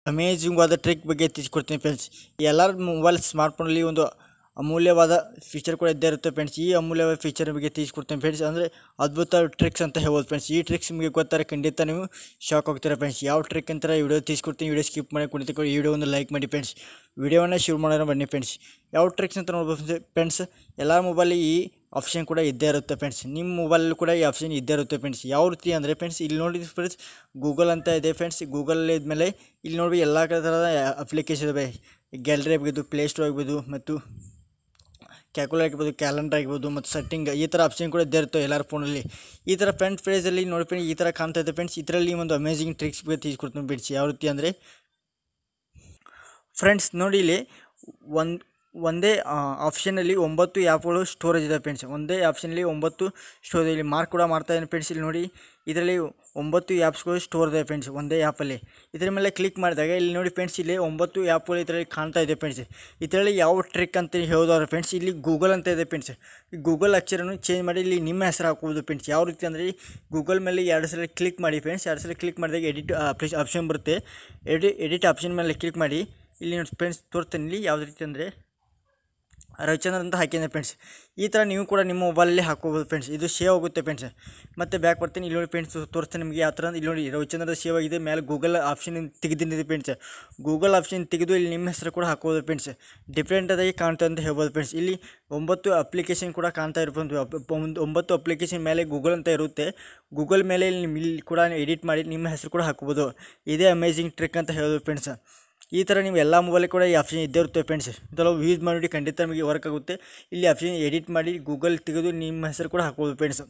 amazing ಆದ trick ಬಗ್ಗೆ ತಿಳಿಸ್ಕೊಡ್ತೀನಿ ಫ್ರೆಂಡ್ಸ್ ಎಲ್ಲರ ಮೊಬೈಲ್ ಸ್ಮಾರ್ಟ್ಫೋನಲ್ಲಿ ಒಂದು ಅಮೂಲ್ಯವಾದ ಫೀಚರ್ ಕೂಡ ಇದ್ದೇ ಇರುತ್ತೆ ಫ್ರೆಂಡ್ಸ್ ಈ ಅಮೂಲ್ಯವಾದ ಫೀಚರ್ ಬಗ್ಗೆ ತಿಳಿಸ್ಕೊಡ್ತೀನಿ ಫ್ರೆಂಡ್ಸ್ ಅಂದರೆ ಅದ್ಭುತ ಟ್ರಿಕ್ಸ್ ಅಂತ ಹೇಳ್ಬೋದು ಫ್ರೆಂಡ್ಸ್ ಈ ಟ್ರಿಕ್ಸ್ ನಿಮಗೆ ಗೊತ್ತಾರೆ ಖಂಡಿತ ನೀವು ಶಾಕ್ ಆಗ್ತೀರಾ ಫ್ರೆಂಡ್ಸ್ ಯಾವ ಟ್ರಿಕ್ ಅಂತ ವಿಡಿಯೋ ತಿಳಿಸ್ಕೊಡ್ತೀನಿ ವಿಡಿಯೋ ಸ್ಕಿಪ್ ಮಾಡಿ ಕುಳಿತುಕೊಂಡು ಈ ವಿಡಿಯೋವನ್ನು ಲೈಕ್ ಮಾಡಿ ಫ್ರೆಂಡ್ಸ್ ವಿಡಿಯೋವನ್ನು ಶುರು ಮಾಡೋಣ ಬನ್ನಿ ಫ್ರೆಂಡ್ಸ್ ಯಾವ ಟ್ರಿಕ್ಸ್ ಅಂತ ನೋಡ್ಬೋದು ಫ್ರೆಂಡ್ಸ್ ಎಲ್ಲ ಮೊಬೈಲಿಗೆ ಈ ಆಪ್ಷನ್ ಕೂಡ ಇದ್ದೇ ಇರುತ್ತೆ ಫ್ರೆಂಡ್ಸ್ ನಿಮ್ಮ ಮೊಬೈಲಲ್ಲೂ ಕೂಡ ಈ ಆಪ್ಷನ್ ಇದ್ದೇ ಇರುತ್ತೆ ಫ್ರೆಂಡ್ಸ್ ಯಾವ ರೀತಿ ಅಂದರೆ ಫ್ರೆಂಡ್ಸ್ ಇಲ್ಲಿ ನೋಡಿ ಫ್ರೆಂಡ್ಸ್ ಗೂಗಲ್ ಅಂತ ಇದೆ ಫ್ರೆಂಡ್ಸ್ ಗೂಗಲ್ ಇದ್ಮೇಲೆ ಇಲ್ಲಿ ನೋಡಿ ಎಲ್ಲ ಥರದ ಅಪ್ಲಿಕೇಶನ್ ಇವೆ ಗ್ಯಾಲರಿ ಆಗ್ಬೋದು ಪ್ಲೇಸ್ಟೋರ್ ಆಗ್ಬೋದು ಮತ್ತು ಕ್ಯಾಲ್ಕುಲೇಟ್ ಆಗಿರ್ಬೋದು ಕ್ಯಾಲೆಂಡರ್ ಆಗಿರ್ಬೋದು ಮತ್ತು ಸೆಟ್ಟಿಂಗ್ ಈ ಥರ ಆಪ್ಷನ್ ಕೂಡ ಇದ್ದೇ ಇರುತ್ತೆ ಎಲ್ಲರ ಫೋನಲ್ಲಿ ಈ ಥರ ಫ್ರೆಂಡ್ ಪೇಜಲ್ಲಿ ನೋಡಿ ಫ್ರೆಂಡ್ಸ್ ಈ ಥರ ಕಾಣ್ತಾ ಇದೆ ಫ್ರೆಂಡ್ಸ್ ಇದರಲ್ಲಿ ಒಂದು ಅಮೇಜಿಂಗ್ ಟ್ರಿಕ್ಸ್ ಬಗ್ಗೆ ತಿಳಿಸ್ಕೊಡ್ತೀನಿ ಫ್ರೆಂಡ್ಸ್ ಯಾವ ರೀತಿ ಅಂದರೆ ಫ್ರೆಂಡ್ಸ್ ನೋಡಿ ಇಲ್ಲಿ ಒಂದು ಒಂದೇ ಆಪ್ಷನಲ್ಲಿ ಒಂಬತ್ತು ಆ್ಯಪ್ಗಳು ಸ್ಟೋರೇಜ್ ಇದೆ ಫ್ರೆಂಡ್ಸ್ ಒಂದೇ ಆಪ್ಷನಲ್ಲಿ ಒಂಬತ್ತು ಸ್ಟೋರೇಜ್ ಇಲ್ಲಿ ಮಾರ್ಕ್ ಕೂಡ ಮಾಡ್ತಾ ಇದ್ದೀನಿ ಫ್ರೆಂಡ್ಸ್ ಇಲ್ಲಿ ನೋಡಿ ಇದರಲ್ಲಿ ಒಂಬತ್ತು ಆ್ಯಪ್ಸ್ಗಳು ಸ್ಟೋರ್ ಇದೆ ಫ್ರೆಂಡ್ಸ್ ಒಂದೇ ಆ್ಯಪಲ್ಲಿ ಇದರ ಮೇಲೆ ಕ್ಲಿಕ್ ಮಾಡಿದಾಗ ಇಲ್ಲಿ ನೋಡಿ ಫ್ರೆಂಡ್ಸ್ ಇಲ್ಲಿ ಒಂಬತ್ತು ಆ್ಯಪ್ಗಳು ಇದರಲ್ಲಿ ಕಾಣ್ತಾ ಇದೆ ಫ್ರೆಂಡ್ಸ್ ಇದರಲ್ಲಿ ಯಾವ ಟ್ರಿಕ್ ಅಂತ ಹೇಳೋದಾದ್ರೆ ಫ್ರೆಂಡ್ಸ್ ಇಲ್ಲಿ ಗೂಗಲ್ ಅಂತ ಇದೆ ಫ್ರೆಂಡ್ಸ್ ಈ ಗೂಗಲ್ ಅಕ್ಷರನ್ನು ಚೇಂಜ್ ಮಾಡಿ ಇಲ್ಲಿ ನಿಮ್ಮ ಹೆಸರು ಹಾಕೋದು ಫ್ರೆಂಡ್ಸ್ ಯಾವ ರೀತಿ ಅಂದರೆ ಗೂಗಲ್ ಮೇಲೆ ಎರಡು ಸಲ ಕ್ಲಿಕ್ ಮಾಡಿ ಫ್ರೆಂಡ್ಸ್ ಎರಡು ಸಲ ಕ್ಲಿಕ್ ಮಾಡಿದಾಗ ಎಡಿಟ್ ಆಪ್ಷನ್ ಬರುತ್ತೆ ಎಡಿ ಎಡಿಟ್ ಆಪ್ಷನ್ ಮೇಲೆ ಕ್ಲಿಕ್ ಮಾಡಿ ಇಲ್ಲಿ ನೋಡಿ ಫ್ರೆಂಡ್ಸ್ ತೋರಿಸ್ತೀನಿ ಇಲ್ಲಿ ಯಾವ ರೀತಿ ಅಂದರೆ ರವಿಚಂದ್ರ ಅಂತ ಹಾಕಿದೆ ಫ್ರೆಂಡ್ಸ್ ಈ ಥರ ನೀವು ಕೂಡ ನಿಮ್ಮ ಮೊಬೈಲಲ್ಲಿ ಹಾಕೋಬೋದು ಫ್ರೆಂಡ್ಸ್ ಇದು ಸೇವ್ ಆಗುತ್ತೆ ಫ್ರೆಂಡ್ಸ್ ಮತ್ತೆ ಬ್ಯಾಕ್ ಬರ್ತೀನಿ ಇಲ್ಲಿ ನೋಡಿ ಫ್ರೆಂಡ್ಸ್ ತೋರಿಸ್ತೀನಿ ನಿಮಗೆ ಯಾವ ಥರ ಅಂತ ಇಲ್ಲಿ ನೋಡಿ ರವಿಚಂದ್ರ ಸೇವ್ ಆಗಿದೆ ಮೇಲೆ ಗೂಗಲ್ ಆಪ್ಷನ್ ತೆಗೆದಿದೆ ಫ್ರೆಂಡ್ಸ್ ಗೂಗಲ್ ಆಪ್ಷನ್ ತೆಗೆದು ಇಲ್ಲಿ ನಿಮ್ಮ ಹೆಸರು ಕೂಡ ಹಾಕೋದು ಫ್ರೆಂಡ್ಸ್ ಡಿಫ್ರೆಂಟ್ ಆಗಿ ಕಾಣ್ತಾ ಅಂತ ಹೇಳ್ಬೋದು ಫ್ರೆಂಡ್ಸ್ ಇಲ್ಲಿ ಒಂಬತ್ತು ಅಪ್ಲಿಕೇಶನ್ ಕೂಡ ಕಾಣ್ತಾ ಇರ್ಬೋದು ಅಪ್- ಒಂದು ಒಂಬತ್ತು ಅಪ್ಲಿಕೇಶನ್ ಮೇಲೆ ಗೂಗಲ್ ಅಂತ ಇರುತ್ತೆ ಗೂಗಲ್ ಮೇಲೆ ಇಲ್ಲಿ ನಿಮ್- ಇಲ್ಲಿ ಕೂಡ ಎಡಿಟ್ ಮಾಡಿ ನಿಮ್ಮ ಹೆಸರು ಕೂಡ ಹಾಕೋಬೋದು ಇದೇ ಅಮೇಜಿಂಗ್ ಟ್ರಿಕ್ ಅಂತ ಹೇಳೋದು ಫ್ರೆಂಡ್ಸ್ ಈ ಥರ ನೀವು ಎಲ್ಲ ಮೊಬೈಲಿಗೆ ಕೂಡ ಈ ಆಪ್ಷನ್ ಇದ್ದೇ ಇರುತ್ತೆ ಫ್ರೆಂಡ್ಸ್ ಇದೆಲ್ಲ ಯೂಸ್ ಮಾಡಿ ಖಂಡಿತ ನಿಮಗೆ ವರ್ಕ್ ಆಗುತ್ತೆ ಇಲ್ಲಿ ಆಪ್ಷನ್ ಎಡಿಟ್ ಮಾಡಿ ಗೂಗಲ್ ತೆಗೆದು ನಿಮ್ಮ ಹೆಸರು ಕೂಡ ಹಾಕ್ಬೋದು ಫ್ರೆಂಡ್ಸ್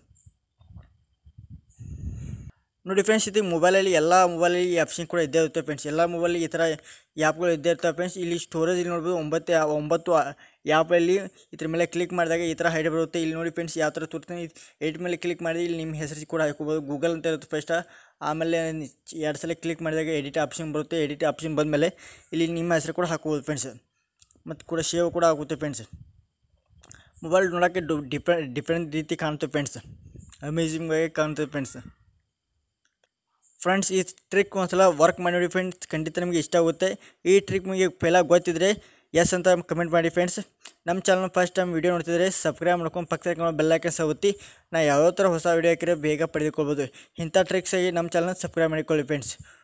ನೋಡಿ ಫ್ರೆಂಡ್ಸ್ ಇದು ಮೊಬೈಲಲ್ಲಿ ಎಲ್ಲ ಮೊಬೈಲಲ್ಲಿ ಈ ಆಪ್ಷನ್ ಕೂಡ ಇದ್ದೇ ಇರುತ್ತೆ ಫ್ರೆಂಡ್ಸ್ ಎಲ್ಲ ಮೊಬೈಲಲ್ಲಿ ಈ ಥರ ಆ್ಯಪ್ಗಳು ಇದ್ದೇ ಇರ್ತವೆ ಫ್ರೆಂಡ್ಸ್ ಇಲ್ಲಿ ಸ್ಟೋರೇಜ್ ಇಲ್ಲಿ ನೋಡ್ಬೋದು ಒಂಬತ್ತು ಆ- ಒಂಬತ್ತು ಆ್ಯಪಲ್ಲಿ ಇದ್ರ ಮೇಲೆ ಕ್ಲಿಕ್ ಮಾಡಿದಾಗ ಈ ಥರ ಹೈಡ್ ಬರುತ್ತೆ ಇಲ್ಲಿ ನೋಡಿ ಫ್ರೆಂಡ್ಸ್ ಯಾವ ಥರ ತೋರಿಸ್ತೀನಿ ಎಡಿಟ್ ಮೇಲೆ ಕ್ಲಿಕ್ ಮಾಡಿ ಇಲ್ಲಿ ನಿಮ್ಮ ಹೆಸರು ಕೂಡ ಹಾಕೋಬೋದು ಗೂಗಲ್ ಅಂತ ಇರುತ್ತೆ ಫಸ್ಟ್ ಆಮೇಲೆ ಎರಡು ಸಲ ಕ್ಲಿಕ್ ಮಾಡಿದಾಗ ಎಡಿಟ್ ಆಪ್ಷನ್ ಬರುತ್ತೆ ಎಡಿಟ್ ಆಪ್ಷನ್ ಬಂದಮೇಲೆ ಇಲ್ಲಿ ನಿಮ್ಮ ಹೆಸರು ಕೂಡ ಹಾಕೋಬೋದು ಫ್ರೆಂಡ್ಸ್ ಮತ್ತು ಕೂಡ ಸೇವ್ ಕೂಡ ಆಗುತ್ತೆ ಫ್ರೆಂಡ್ಸ್ ಮೊಬೈಲ್ ನೋಡೋಕ್ಕೆ ಡು ಡಿಫ್ರೆಂಟ್ ಡಿಫ್ರೆಂಟ್ ರೀತಿ ಕಾಣುತ್ತೆ ಫ್ರೆಂಡ್ಸ್ ಅಮೇಜಿಂಗ್ ಆಗಿ ಕಾಣುತ್ತೆ ಫ್ರೆಂಡ್ಸ್ ಫ್ರೆಂಡ್ಸ್ ಈ ಟ್ರಿಕ್ ಒಂದ್ಸಲ ವರ್ಕ್ ಮಾಡಿ ನೋಡಿ ಫ್ರೆಂಡ್ಸ್ ಖಂಡಿತ ನಿಮಗೆ ಇಷ್ಟ ಆಗುತ್ತೆ ಈ ಟ್ರಿಕ್ ನಿಮಗೆ ಪೆಲ ಗೊತ್ತಿದ್ರೆ ಎಸ್ ಅಂತ ಕಮೆಂಟ್ ಮಾಡಿ ಫ್ರೆಂಡ್ಸ್ ನಮ್ಮ ಚಾನಲ್ ಫಸ್ಟ್ ಟೈಮ್ ವೀಡಿಯೋ ನೋಡ್ತಿದ್ರೆ ಸಬ್ಸ್ಕ್ರೈಬ್ ಮಾಡ್ಕೊಂಡು ಪಕ್ಕದ ಬೆಲ್ಲೈಕನ್ ಸಹ ಒತ್ತಿ ನಾ ಯಾವ್ಯಾವ ಥರ ಹೊಸ ವೀಡಿಯೋ ಹಾಕಿದ್ರೆ ಬೇಗ ಪಡೆದುಕೊಳ್ಬೋದು ಇಂಥ ಟ್ರಿಕ್ಸಾಗಿ ನಮ್ಮ ಚಾನಲ್ ಸಬ್ಸ್ಕ್ರೈಬ್ ಮಾಡಿಕೊಳ್ಳಿ ಫ್ರೆಂಡ್ಸ್